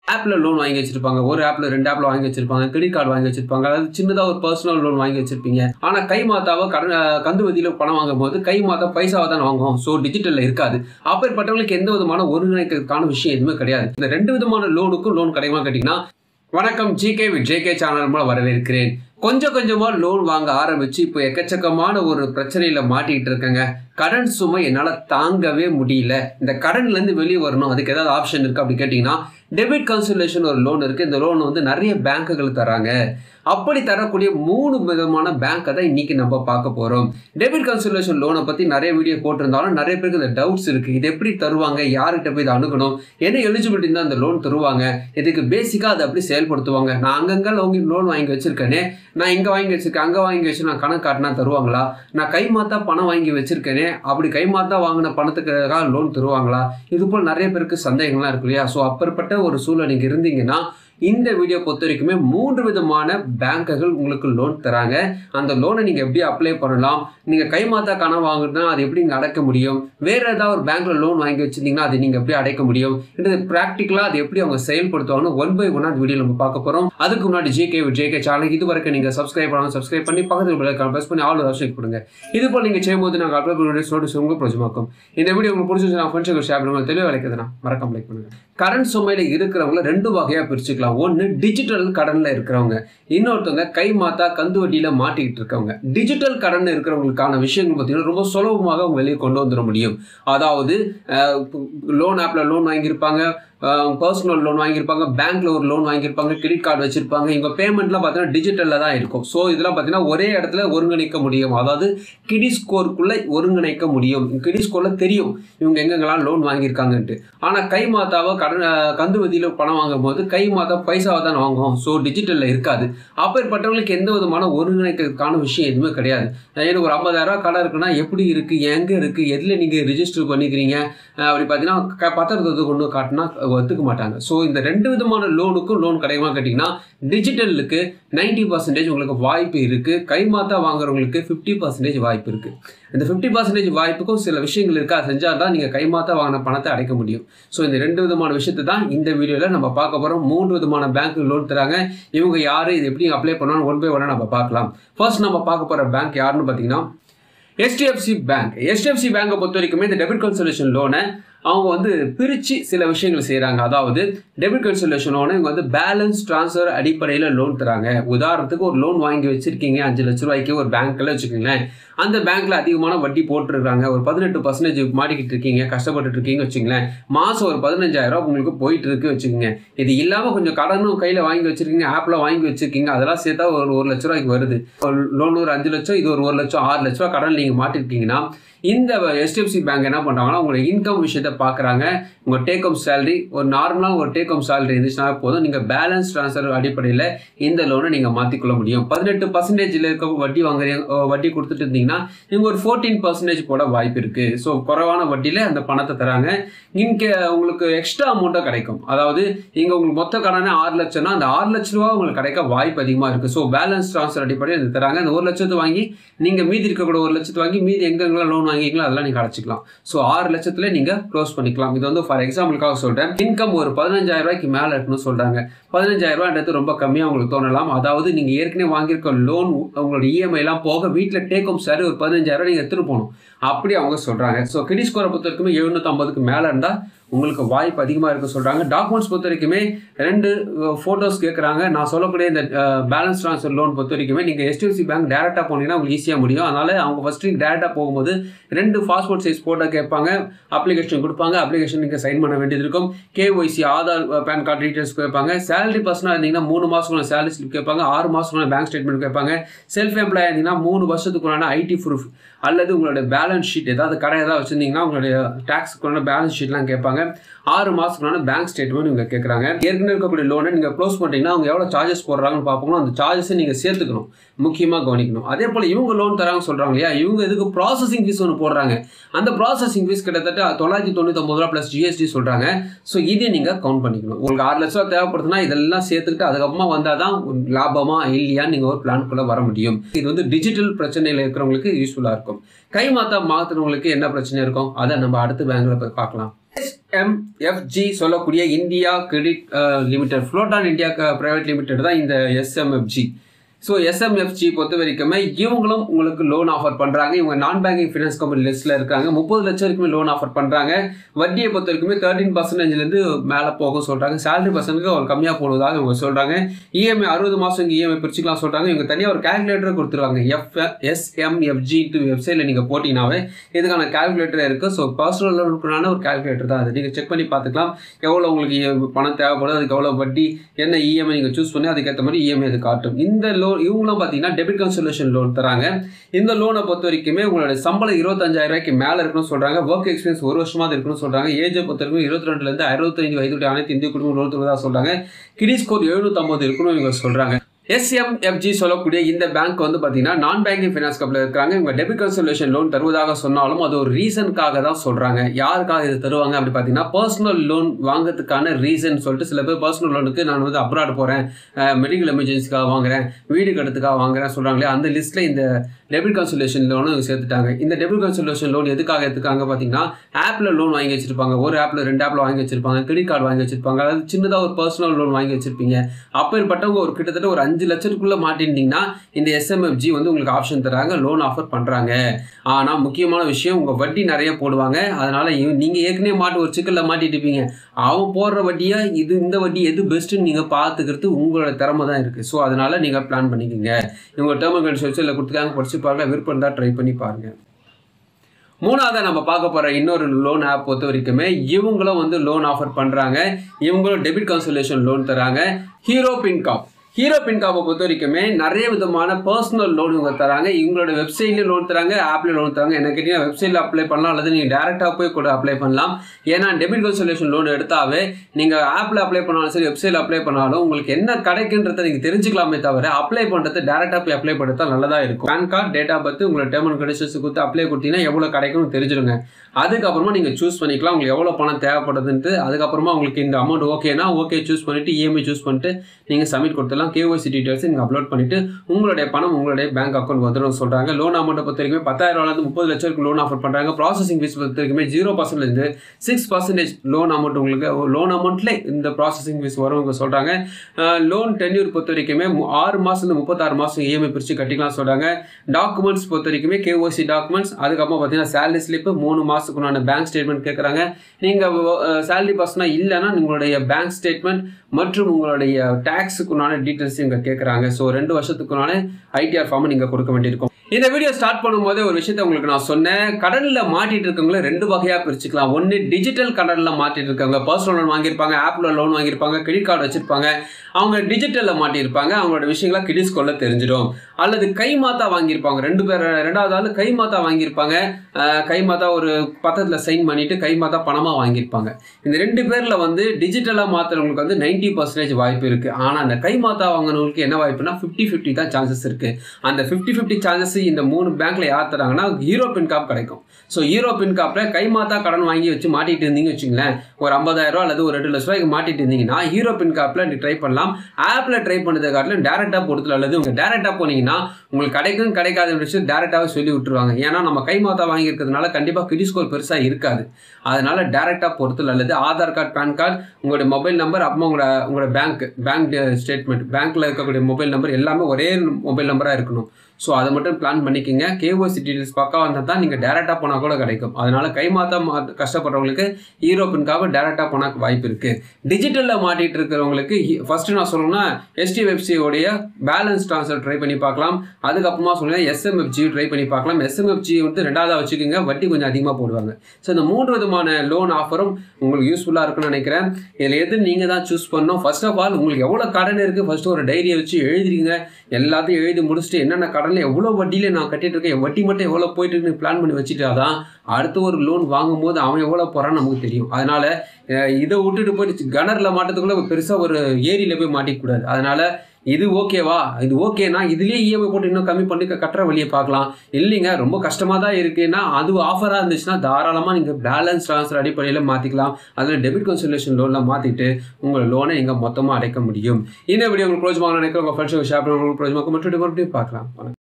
ஆப்பில் லோன் வாங்கி வச்சிருப்பாங்க ஒரு ஆப்பில் ரெண்டு ஆப்பில் வாங்கி வச்சிருப்பாங்க கிரெடிட் கார்டு வாங்கி வச்சிருப்பாங்க அதாவது சின்னதாக ஒரு பர்சனல் லோன் வாங்கி வச்சிருப்பீங்க ஆனால் கை மாத்தாவை கடன் கந்து வதியில் பணம் வாங்கும் போது கை மாத்தா பைசாவை தான் வாங்குவோம் ஸோ டிஜிட்டலில் இருக்காது அப்பேற்பட்டவங்களுக்கு எந்த விதமான ஒருங்கிணைக்கிறதுக்கான விஷயம் எதுவுமே கிடையாது இந்த ரெண்டு விதமான லோனுக்கும் லோன் கிடைக்குமா கேட்டிங்கன்னா வணக்கம் ஜிகே வித் ஜேகே சேனல் மூலம் வரவேற்கிறேன் கொஞ்சம் கொஞ்சமா லோன் வாங்க ஆரம்பிச்சு இப்போ எக்கச்சக்கமான ஒரு பிரச்சனையில மாட்டிக்கிட்டு இருக்கேங்க கடன் சுமை என்னால் தாங்கவே முடியல இந்த கடன்ல இருந்து வெளியே வரணும் அதுக்கு ஏதாவது ஆப்ஷன் இருக்கு அப்படி கேட்டிங்கன்னா டெபிட் கன்சல்டேஷன் ஒரு லோன் இருக்கு இந்த லோன் வந்து நிறைய பேங்குகள் தராங்க அப்படி தரக்கூடிய மூணு விதமான பேங்கை தான் இன்னைக்கு நம்ம பார்க்க போறோம் டெபிட் கன்சல்டேஷன் லோனை பத்தி நிறைய வீடியோ போட்டிருந்தாலும் நிறைய பேருக்கு இந்த டவுட்ஸ் இருக்கு இது எப்படி தருவாங்க யார்கிட்ட போய் இதை அணுகணும் என்ன எலிஜிபிலிட்டி தான் அந்த லோன் தருவாங்க இதுக்கு பேசிக்கா அதை அப்படி செயல்படுத்துவாங்க நான் அங்கங்க லோன் லோன் வாங்கி வச்சிருக்கேனே நான் இங்க வாங்கி வச்சிருக்கேன் அங்க வாங்கி வச்சு நான் கணக்கு காட்டினா தருவாங்களா நான் கை மாத்தா பணம் வாங்கி வச்சிருக்கேனே அப்படி கை மாத்தா வாங்கின பணத்துக்காக லோன் தருவாங்களா இது போல் நிறைய பேருக்கு சந்தேகங்கள்லாம் இருக்கு இல்லையா ஸோ அப்பேற்பட்ட ஒரு சூழல் நீங்க இருந்தீங்கன்னா இந்த வீடியோ பொறுத்த வரைக்குமே மூன்று விதமான பேங்குகள் உங்களுக்கு லோன் தராங்க அந்த லோனை நீங்கள் எப்படி அப்ளை பண்ணலாம் நீங்கள் கைமாத்தா கணம் வாங்குறதுனா அது எப்படி நீங்கள் அடைக்க முடியும் வேற ஏதாவது ஒரு பேங்க்ல லோன் வாங்கி வச்சிருந்தீங்கன்னா அதை நீங்கள் எப்படி அடைக்க முடியும் இது ப்ராக்டிக்கலாக அது எப்படி அவங்க செயல்படுத்துவாங்கன்னு ஒன் பை ஒன் அந்த வீடியோ நம்ம பார்க்க போகிறோம் அதுக்கு முன்னாடி ஜேகே ஜேகே சேனல் இது வரைக்கும் நீங்கள் சப்ஸ்கிரைப் பண்ணாமல் சப்ஸ்கிரைப் பண்ணி பக்கத்தில் ப்ரெஸ் பண்ணி ஆல் அவசியம் கொடுங்க இது போல் நீங்கள் செய்யும்போது நாங்கள் அப்ளை பண்ணி நோட்டீஸ் உங்களுக்கு பிரச்சமாக்கும் இந்த வீடியோ உங்களுக்கு பிடிச்சி நான் ஃப்ரெண்ட்ஸுக்கு ஷேர் பண்ணுங்க தெளிவாக கிடைக்குதுன்னா மறக்காம லைக் பண்ணுங்க கடன் சுமையில் இருக்கிறவங்கள ரெண்டு வகையாக பிரிச்சுக்கலாம் ஒன்று டிஜிட்டல் கடனில் இருக்கிறவங்க இன்னொருத்தவங்க கை மாத்தா கந்து வட்டியில் மாட்டிக்கிட்டு இருக்கவங்க டிஜிட்டல் கடன் இருக்கிறவங்களுக்கான விஷயங்கள் பார்த்தீங்கன்னா ரொம்ப சுலபமாக அவங்க வெளியே கொண்டு வந்துட முடியும் அதாவது லோன் ஆப்பில் லோன் வாங்கியிருப்பாங்க பர்சனல் லோன் வாங்கியிருப்பாங்க பேங்க்ல ஒரு லோன் வாங்கியிருப்பாங்க கிரெடிட் கார்டு வச்சிருப்பாங்க இவங்க பேமெண்ட்லாம் பார்த்தீங்கன்னா டிஜிட்டலில் தான் இருக்கும் ஸோ இதெல்லாம் பார்த்தீங்கன்னா ஒரே இடத்துல ஒருங்கிணைக்க முடியும் அதாவது கிடி ஸ்கோருக்குள்ள ஒருங்கிணைக்க முடியும் கிடி ஸ்கோரில் தெரியும் இவங்க எங்கெங்கெல்லாம் லோன் வாங்கியிருக்காங்கன்ட்டு ஆனால் கை மாத்தாவை கடன் கந்து வதியில் பணம் வாங்கும் போது கை மாத்தா பைசாவை தான் வாங்குவோம் ஸோ டிஜிட்டலில் இருக்காது அப்பேற்பட்டவங்களுக்கு எந்த விதமான ஒருங்கிணைக்கிறதுக்கான விஷயம் எதுவுமே கிடையாது எனக்கு ஒரு ஐம்பதாயிரம் கடன் இருக்குன்னா எப்படி இருக்கு எங்கே இருக்கு எதில் நீங்கள் ரிஜிஸ்டர் பண்ணிக்கிறீங்க அப்படி பார்த்தீங்கன்னா பத்திரத்தை கொண்டு காட்டினா ஒத்துக்க மாட்டாங்க ஸோ இந்த ரெண்டு விதமான லோனுக்கும் லோன் கிடைக்குமா கேட்டிங்கன்னா டிஜிட்டலுக்கு நைன்டி பர்சன்டேஜ் உங்களுக்கு வாய்ப்பு இருக்குது கைமாத்தா வாங்குறவங்களுக்கு ஃபிஃப்டி பர்சன்டேஜ் வாய்ப்பு இருக்குது இந்த ஃபிஃப்டி பர்சன்டேஜ் வாய்ப்புக்கும் சில விஷயங்கள் இருக்கா செஞ்சால் தான் நீங்கள் கைமாத்தா வாங்கின பணத்தை அடைக்க முடியும் ஸோ இந்த ரெண்டு விதமான விஷயத்தை தான் இந்த வீடியோவில் நம்ம பார்க்க போகிறோம் மூன்று விதமான பேங்க் லோன் தராங்க இவங்க யார் இது எப்படி அப்ளை பண்ணணும் ஒன் பை ஒன்னாக நம்ம பார்க்கலாம் ஃபர்ஸ்ட் நம்ம பார்க்க போகிற பேங்க் யாருன்னு பார்த்தீங்கன்னா ஹெச்டிஎஃப்சி பேங்க் ஹெச்டிஎஃப்சி பேங்கை பொறுத்த வரைக்குமே இந்த டெபிட் கன்சல்டேஷன் லோனை அவங்க வந்து பிரித்து சில விஷயங்கள் செய்கிறாங்க அதாவது டெபிட் கன்சல்டேஷன் லோனை இவங்க வந்து பேலன்ஸ் ட்ரான்ஸ்ஃபர் அடிப்படையில் லோன் தராங்க உதாரணத்துக்கு ஒரு லோன் வாங்கி வச்சிருக்கீங்க அஞ்சு லட்ச ரூபாய்க்கு ஒரு பேங்க்கில் வச்சுக்கோங்களேன் அந்த பேங்க்கில் அதிகமான வட்டி போட்டுருக்காங்க ஒரு பதினெட்டு பர்சன்டேஜ் மாட்டிக்கிட்டு இருக்கீங்க கஷ்டப்பட்டு இருக்கீங்க வச்சுங்களேன் மாதம் ஒரு பதினஞ்சாயிரம் ரூபா உங்களுக்கு போயிட்டு இருக்கு வச்சுக்கோங்க இது இல்லாமல் கொஞ்சம் கடனும் கையில் வாங்கி வச்சிருக்கீங்க ஆப்பில் வாங்கி வச்சிருக்கீங்க அதெல்லாம் சேர்த்தா ஒரு ஒரு லட்ச ரூபாய்க்கு வருது லோன் ஒரு அஞ்சு லட்சம் இது ஒரு ஒரு லட்சம் ஆறு லட்ச ரூபா கடன் நீங்கள் மாட்டிருக்கீங்கன்னா இந்த ஹெச்டிஎஃப்சி பேங்க் என்ன பண்ணுறாங்கன்னா உங்களோட இன்கம் விஷயத்தை பார்க்குறாங்க உங்கள் டேக் ஹோம் சேலரி ஒரு நார்மலாக ஒரு டேக் ஹோம் சேலரி இருந்துச்சுன்னா போதும் நீங்கள் பேலன்ஸ் ட்ரான்ஸ்ஃபர் அடிப்படையில் இந்த லோனை நீங்கள் மாற்றிக்கொள்ள முடியும் பதினெட்டு பர்சன்டேஜில் இருக்க வட்டி வாங்குறீங்க வட்டி கொடுத்துட்டு இருந்தீங்கன்னா நீங்கள் ஒரு ஃபோர்டீன் பர்சன்டேஜ் போட வாய்ப்பு இருக்குது ஸோ குறைவான வட்டியில் அந்த பணத்தை தராங்க இங்கே உங்களுக்கு எக்ஸ்ட்ரா அமௌண்ட்டாக கிடைக்கும் அதாவது இங்கே உங்களுக்கு மொத்த கடனே ஆறு லட்சம்னா அந்த ஆறு லட்ச ரூபா உங்களுக்கு கிடைக்க வாய்ப்பு அதிகமாக இருக்குது ஸோ பேலன்ஸ் ட்ரான்ஸ்ஃபர் அடிப்படையில் இது தராங்க அந்த ஒரு லட்சத்தை வாங்கி நீங்கள் மீதி இருக்கக்கூடிய ஒரு லட்சத்தை வாங்கி மீதி எங்கெங்கெல்லாம் லோன் வாங்கிக்கலாம் அதெல்லாம் நீங்கள் அடைச்சிக்கலாம் ஸோ ஆறு லட்சத்துல நீங்கள் க்ளோஸ் பண்ணிக்கலாம் இது வந்து ஃபார் எக்ஸாம்பிளுக்காக சொல்கிறேன் இன்கம் ஒரு பதினஞ்சாயிரம் ரூபாய்க்கு மேலே இருக்குன்னு சொல்கிறாங்க பதினஞ்சாயிரம் ரூபான்றது ரொம்ப கம்மியாக உங்களுக்கு தோணலாம் அதாவது நீங்கள் ஏற்கனவே வாங்கியிருக்க லோன் உங்களோட இஎம்ஐலாம் போக வீட்டில் டேக் ஹோம் சாரி ஒரு பதினஞ்சாயிரம் நீங்கள் எடுத்துகிட்டு போகணும் அப்படி அவங்க சொல்கிறாங்க ஸோ கிரெடிட் ஸ்கோரை பொறுத்த வரைக்குமே எழுநூற்றம்பதுக்கு மேலே இருந்தால் உங்களுக்கு வாய்ப்பு அதிகமாக இருக்க சொல்கிறாங்க டாக்குமெண்ட்ஸ் பொறுத்த வரைக்குமே ரெண்டு ஃபோட்டோஸ் கேட்குறாங்க நான் சொல்லக்கூடிய இந்த பேலன்ஸ் ட்ரான்ஸ்ஃபர் லோன் பொறுத்த வரைக்குமே நீங்கள் ஹெச்டிஎஃப்சி பேங்க் டேரெக்டாக போனீங்கன்னா உங்களுக்கு ஈஸியாக முடியும் அதனால் அவங்க ஃபஸ்ட்டு நீங்கள் டேரெக்டாக போகும்போது ரெண்டு பாஸ்போர்ட் சைஸ் ஃபோட்டோ கேட்பாங்க அப்ளிகேஷன் கொடுப்பாங்க அப்ளிகேஷன் நீங்கள் சைன் பண்ண வேண்டியது இருக்கும் KYC Aadhaar PAN card details கேட்பாங்க சேலரி பர்சனாக இருந்தீங்கன்னா மூணு மாதத்துக்குள்ள சேலரி ஸ்லிப் கேட்பாங்க ஆறு மாதத்துக்குள்ள பேங்க் ஸ்டேட்மெண்ட் கேட்பாங்க செல்ஃப் எம்ப்ளாய் இருந்தீங்கன்னா மூணு வருஷத்துக்குள்ளான ஐடி ப்ரூஃப் அல்லது உங்களோட பேலன்ஸ் ஷீட் ஏதாவது கடை ஏதாவது வச்சுருந்தீங்கன்னா உங்களுடைய டேக்ஸுக்குள்ள பேலன்ஸ் ஷீட்லாம் கேட்பாங்க ஆறு மாதத்துக்குனால பேங்க் ஸ்டேட்மெண்ட் இவங்க கேட்குறாங்க ஏற்கனவே இருக்கக்கூடிய லோனை நீங்கள் க்ளோஸ் பண்ணிட்டீங்கன்னா அவங்க எவ்வளோ சார்ஜஸ் போடுறாங்கன்னு பார்ப்போம் அந்த சார்ஜஸை நீங்கள் சேர்த்துக்கணும் முக்கியமாக கவனிக்கணும் அதே போல் இவங்க லோன் தராங்க சொல்கிறாங்க இல்லையா இவங்க இதுக்கு ப்ராசஸிங் ஃபீஸ் ஒன்று போடுறாங்க அந்த ப்ராசஸிங் ஃபீஸ் கிட்டத்தட்ட தொள்ளாயிரத்தி தொண்ணூத்தொம்பது ரூபா ப்ளஸ் ஜிஎஸ்டி சொல்கிறாங்க ஸோ இதை நீங்கள் கவுண்ட் பண்ணிக்கணும் உங்களுக்கு ஆறு லட்ச ரூபா தேவைப்படுதுன்னா இதெல்லாம் சேர்த்துக்கிட்டு அதுக்கப்புறமா வந்தால் தான் லாபமா இல்லையான்னு நீங்கள் ஒரு பிளான்குள்ளே வர முடியும் இது வந்து டிஜிட்டல் பிரச்சனையில் இருக்கிறவங்களுக்கு யூஸ்ஃபுல்லாக இருக்கும் கை மாத்தா மாற்றுறவங்களுக்கு என்ன பிரச்சனை இருக்கும் அதை நம்ம அடுத்த பேங்கில் போய் பார்க்கலாம் எஸ்எம்எஃப்ஜி சொல்லக்கூடிய India credit limited Fullerton India private limited தான் இந்த எஸ்எம்எஃப்ஜி ஸோ எஸ்எம்எஃப்ஜி பொறுத்த வரைக்குமே இவங்களும் உங்களுக்கு லோன் ஆஃபர் பண்ணுறாங்க இவங்க நான் பேங்கிங் ஃபினான்ஸ் கம்பெனி லிஸ்ட்டில் இருக்காங்க முப்பது லட்சம் வரைக்குமே லோன் ஆஃபர் பண்ணுறாங்க வட்டியை பொறுத்த வரைக்குமே தேர்ட்டின் பர்சன்டேஜ்லேருந்து மேலே போகும் சொல்கிறாங்க சேலரி பர்சன்ட்டுக்கு அவர் கம்மியாக போடுவதாக இவங்க சொல்கிறாங்க இஎம்ஐ அறுபது மாதம் இங்கே இஎம்ஐ பிரிச்சுக்கலாம் சொல்கிறாங்க இவங்க தனியாக ஒரு கால்குலேட்டர் கொடுத்துருவாங்க எஃப் எஸ்எம்எஃப்ஜி டு வெப்சைட்டில் நீங்கள் போட்டிங்கனாவே இதுக்கான கால்குலேட்டர் இருக்குது ஸோ பர்சனல் லோனுக்குனான ஒரு கால்குலேட்டர் தான் அது நீங்கள் செக் பண்ணி பார்த்துக்கலாம் எவ்வளோ உங்களுக்கு பணம் தேவைப்படுது அதுக்கு எவ்வளோ வட்டி என்ன இஎம்ஐ நீங்கள் சூஸ் பண்ணி அதுக்கேற்ற மாதிரி இஎம்ஐ அது காட்டும் இந்த லோன் இவங்களும் பார்த்தீங்கன்னா டெபிட் கன்சல்டேஷன் லோன் தராங்க இந்த லோனை பொறுத்த வரைக்குமே உங்களோட சம்பளம் இருபத்தஞ்சாயிரம் ரூபாய்க்கு மேலே இருக்கணும்னு சொல்கிறாங்க ஒர்க் எக்ஸ்பீரியன்ஸ் ஒரு வருஷமாக இருக்கணும்னு சொல்கிறாங்க ஏஜை பொறுத்த வரைக்கும் இருபத்தி ரெண்டுலேருந்து அறுபத்தஞ்சு வயதுடைய அனைத்து இந்திய குடும்பம் லோன் தருவதாக சொல்கிறாங்க கிடி ஸ்கோர் எழுநூற்றம்பது இருக்கணும் இவங்க சொல்கிறாங்க எஸ்எம்எஃப்ஜி சொல்லக்கூடிய இந்த பேங்க் வந்து பார்த்தீங்கன்னா நான் பேங்கிங் ஃபைனான்ஸ் கப்பில் இருக்காங்க இவங்க டெபிட் கன்சல்டேஷன் லோன் தருவதாக சொன்னாலும் அது ஒரு ரீசனுக்காக தான் சொல்கிறாங்க யாருக்காக இது தருவாங்க அப்படி பார்த்தீங்கன்னா பர்சனல் லோன் வாங்கிறதுக்கான ரீசன் சொல்லிட்டு சில பேர் பர்சனல் லோனுக்கு நான் வந்து அப்ராட் போகிறேன் மெடிக்கல் எமர்ஜென்சிக்காக வாங்குறேன் வீடு கட்டுறதுக்காக வாங்குறேன் சொல்கிறாங்களே அந்த லிஸ்ட்டில் இந்த டெபிட் கன்சல்டேஷன் லோனும் சேர்த்துட்டாங்க இந்த டெபிட் கன்சல்டேஷன் லோன் எதுக்காக எடுத்துக்காங்க பார்த்தீங்கன்னா ஆப்பில் லோன் வாங்கி வச்சிருப்பாங்க ஒரு ஆப்பில் ரெண்டு ஆப்பில் வாங்கி வச்சிருப்பாங்க கிரெடிட் கார்டு வாங்கி வச்சிருப்பாங்க அதாவது சின்னதாக ஒரு பர்சனல் லோன் வாங்கி வச்சிருப்பீங்க அப்பேற்பட்டவங்க ஒரு கிட்டத்தட்ட ஒரு அஞ்சு லட்சத்துக்குள்ளே மாட்டிருந்தீங்கன்னா இந்த எஸ்எம்எஃப்ஜி வந்து உங்களுக்கு ஆப்ஷன் தராங்க லோன் ஆஃபர் பண்ணுறாங்க ஆனால் முக்கியமான விஷயம் உங்கள் வட்டி நிறைய போடுவாங்க அதனால் நீங்கள் ஏற்கனவே மாட்டு ஒரு சிக்கலில் மாட்டிட்டு இருப்பீங்க அவன் போடுற வட்டியை இது இந்த வட்டி எது பெஸ்ட்டுன்னு நீங்கள் பார்த்துக்கிறது உங்களோட திறமை தான் இருக்குது ஸோ அதனால் நீங்கள் பிளான் பண்ணிக்கோங்க இவங்க டேர்ம் அண்ட் கண்டிஷன் வச்சு இல்லை கொடுத்துக்காங்க படிச்சு பாருங்க விருப்பம் இருந்தால் ட்ரை பண்ணி பாருங்கள் மூணாவதாக நம்ம பார்க்க போகிற இன்னொரு லோன் ஆப் பொறுத்த வரைக்குமே இவங்களும் வந்து லோன் ஆஃபர் பண்ணுறாங்க இவங்களும் டெபிட் கன்சல்டேஷன் லோன் தராங்க ஹீரோ பின்காப் ஹீரோ பின்காப்பை பொறுத்த வரைக்குமே நிறைய விதமான பர்சனல் லோன் இவங்க தராங்க இவங்களோட வெப்சைட்லேயும் லோன் தராங்க ஆப்லேயும் லோன் தராங்க என்ன கேட்டீங்கன்னா வெப்சைட்டில் அப்ளை பண்ணலாம் அல்லது நீங்கள் டேரெக்டாக போய் கூட அப்ளை பண்ணலாம் ஏன்னா டெபிட் கன்சல்டேஷன் லோன் எடுத்தாவே நீங்கள் ஆப்பில் அப்ளை பண்ணாலும் சரி வெப்சைட்டில் அப்ளை பண்ணாலும் உங்களுக்கு என்ன கிடைக்குன்றதை நீங்கள் தெரிஞ்சுக்கலாமே தவிர அப்ளை பண்ணுறது டேரெக்டாக போய் அப்ளை பண்ணுறது நல்லதாக இருக்கும் PAN card date of birth உங்களோட டேர்ம் அண்ட் கண்டிஷன்ஸ் கொடுத்து அப்ளை கொடுத்தீங்கன்னா எவ்வளோ கிடைக்கும்னு தெரிஞ்சிடுங்க அதுக்கப்புறமா நீங்கள் சூஸ் பண்ணிக்கலாம் உங்களுக்கு எவ்வளோ பணம் தேவைப்படுதுன்ட்டு அதுக்கப்புறமா உங்களுக்கு இந்த அமௌண்ட் ஓகேனா ஓகே சூஸ் பண்ணிவிட்டு இஎம்ஐ சூஸ் பண்ணிட்டு நீங்கள் சப்மிட் கொடுத்துலாம் கேஒசி டீட்டெயில்ஸ் நீங்கள் அப்லோட் பண்ணிவிட்டு உங்களுடைய பணம் உங்களுடைய பேங்க் அக்கௌண்ட் வந்துடும் சொல்கிறாங்க லோன் அமௌண்ட்டை பொறுத்த வரைக்கும் பத்தாயிரம் ரூபாயிலிருந்து முப்பது லட்சம் வரைக்கும் லோன் ஆஃபர் பண்ணுறாங்க ப்ராசஸிங் ஃபீஸ் பொறுத்த வரைக்குமே ஜீரோ பர்சன்ட்லேருந்து சிக்ஸ் பர்சன்டேஜ் லோன் அமௌண்ட் உங்களுக்கு லோன் அமௌண்ட்ல இந்த ப்ராசஸிங் ஃபீஸ் வருவங்க சொல்கிறாங்க லோன் டென்யூர் பொறுத்த வரைக்குமே ஆறு மாதம் முப்பத்தாறு மாதம் இஎம்ஐ பிரித்து கட்டிக்கலாம் சொல்கிறாங்க டாக்குமெண்ட்ஸ் பொறுத்த வரைக்குமே கேஓசி டாக்குமெண்ட்ஸ் அதுக்கப்புறம் பார்த்தீங்கன்னா சேலரி ஸ்லிப்பு மூணு மாதத்துக்குண்டான பேங்க் ஸ்டேட்மெண்ட் கேட்குறாங்க நீங்கள் சேலரி பர்சனாக இல்லைன்னா உங்களுடைய பேங்க் ஸ்டேட்மெண்ட் மற்றும் உங்களுடைய டேக்ஸுக்குண்டான டீட்டெயில்ஸ் இங்கே கேட்குறாங்க ஸோ ரெண்டு வருஷத்துக்குண்டான ஐடிஆர் ஃபார்மை நீங்கள் கொடுக்க வேண்டியிருக்கும் இந்த வீடியோ ஸ்டார்ட் பண்ணும்போது ஒரு விஷயத்த உங்களுக்கு நான் சொன்னேன் கடனில் மாட்டிட்டு இருக்கவங்கள ரெண்டு வகையாக பிரிச்சுக்கலாம் ஒன்று டிஜிட்டல் கடனில் மாட்டிட்டு இருக்கவங்க பர்சனல் லோன் வாங்கியிருப்பாங்க ஆப்பில் லோன் வாங்கியிருப்பாங்க கிரெடிட் கார்டு வச்சிருப்பாங்க அவங்க டிஜிட்டலில் மாட்டியிருப்பாங்க அவங்களோட விஷயங்களை கிடிஸ் கொள்ள தெரிஞ்சிடும் அல்லது கை மாத்தா வாங்கியிருப்பாங்க ரெண்டு பேர் ரெண்டாவது ஆள் கை மாத்தா வாங்கியிருப்பாங்க கை மாத்தா ஒரு பத்திரத்தில் சைன் பண்ணிட்டு கை மாத்தா பணமாக வாங்கியிருப்பாங்க இந்த ரெண்டு பேரில் வந்து டிஜிட்டலாக மாற்றுறவங்களுக்கு வந்து நைன்டி பர்சன்டேஜ் வாய்ப்பு இருக்குது ஆனால் அந்த கை மாத்தா வாங்கினவங்களுக்கு என்ன வாய்ப்புனா ஃபிஃப்டி ஃபிஃப்டி தான் சான்சஸ் இருக்குது அந்த ஃபிஃப்டி ஃபிஃப்டி சான்சஸ் இந்த மூணு பேங்க்ல யார் தராங்கன்னா ஹீரோ பின் காப் கிடைக்கும் ஸோ ஹீரோ பின் காப்பில் கை மாத்தா கடன் வாங்கி வச்சு மாட்டிட்டு இருந்தீங்க வச்சுங்களேன் ஒரு ஐம்பதாயிரம் ரூபா அல்லது ஒரு ரெண்டு லட்ச ரூபாய்க்கு மாட்டிட்டு இருந்தீங்கன்னா ஹீரோ பின் காப்பில் நீ ட்ரை பண்ணலாம் ஆப்பில் ட்ரை பண்ணதை காட்டிலும் டேரெக்டாக பொறுத்தல அல்லது உங்கள் டேரெக்டாக போனீங்கன்னா உங்களுக்கு கிடைக்கும் கிடைக்காத விஷயம் டேரெக்டாகவே சொல்லி விட்டுருவாங்க ஏன்னா நம்ம கை மாத்தா வாங்கியிருக்கிறதுனால கண்டிப்பாக கிடி ஸ்கோர் பெருசாக இருக்காது அதனால டேரெக்டாக பொறுத்தல அல்லது ஆதார் கார்டு பேன் கார்டு உங்களுடைய மொபைல் நம்பர் அப்புறமா உங்களோட உங்களோட பேங்க் பேங்க் ஸ்டேட்மெண்ட் பேங்க்கில் இருக்கக்கூடிய மொபைல் நம்பர் எல்லாமே ஒரே மொபைல் நம்பராக இருக்கணும் ஸோ அதை மட்டும் பிளான் பண்ணிக்கோங்க கேஓசி டீடைல்ஸ் பக்கா வந்தால் தான் நீங்கள் டேரெக்டாக போனால் கூட கிடைக்கும் அதனால கை மாற்ற மா கஷ்டப்படுறவங்களுக்கு ஈரோப்பின்காக டேரெக்டாக போனால் வாய்ப்பு இருக்குது டிஜிட்டலில் மாட்டிட்டு இருக்கிறவங்களுக்கு ஃபர்ஸ்ட் நான் சொல்லணும்னா எஸ்டிஎஃப்சி உடைய பேலன்ஸ் ட்ரான்ஸ்ஃபர் ட்ரை பண்ணி பார்க்கலாம் அதுக்கப்புறமா சொல்லுங்கள் எஸ்எம்எஃப்ஜி ட்ரை பண்ணி பார்க்கலாம் எஸ்எம்எஃப்ஜி வந்து ரெண்டாவதாக வச்சுக்கோங்க வட்டி கொஞ்சம் அதிகமாக போடுவாங்க ஸோ இந்த மூன்று விதமான லோன் ஆஃபரும் உங்களுக்கு யூஸ்ஃபுல்லாக இருக்குன்னு நினைக்கிறேன் இதில் எது நீங்கள் தான் சூஸ் பண்ணணும் ஃபர்ஸ்ட் ஆஃப் ஆல் உங்களுக்கு எவ்வளோ கடன் இருக்குது ஃபர்ஸ்ட் ஒரு டைரியை வச்சு எழுதிருங்க எல்லாத்தையும் எழுதி முடிச்சுட்டு என்னென்ன கடனில் எவ்வளோ வட்டியில் நான் கட்டிட்டு இருக்கேன் என் வட்டி மட்டும் எவ்வளோ போயிட்டு இருக்குன்னு பிளான் பண்ணி வச்சுட்டாதான் அடுத்து ஒரு லோன் வாங்கும்போது அவன் எவ்வளோ போகிறான்னு நமக்கு தெரியும் அதனால இதை விட்டுட்டு போயிட்டு கணரில் மாட்டதுக்குள்ள பெருசாக ஒரு ஏரியில் போய் மாட்டிக்கூடாது அதனால இது ஓகேவா இது ஓகேனா இதுலேயே இஎம்ஐ போட்டு இன்னும் கம்மி பண்ணி கட்டுற வழியை பார்க்கலாம் இல்லைங்க ரொம்ப கஷ்டமாக தான் இருக்குன்னா அது ஆஃபராக இருந்துச்சுன்னா தாராளமாக நீங்கள் பேலன்ஸ் ட்ரான்ஸ்ஃபர் அடிப்படையில் மாற்றிக்கலாம் அதில் டெபிட் கன்சல்டேஷன் லோனில் மாற்றிட்டு உங்கள் லோனை நீங்கள் மொத்தமாக அடைக்க முடியும் இந்த வீடியோ உங்களுக்கு ப்ரோஜமாக நினைக்கிறேன் உங்கள் ஃப்ரெண்ட்ஸுக்கு ஷேர் பண்ணி உங்களுக்கு ப்ரோஜமாக மட்டும் மறுபடியும் பார்க்கலாம்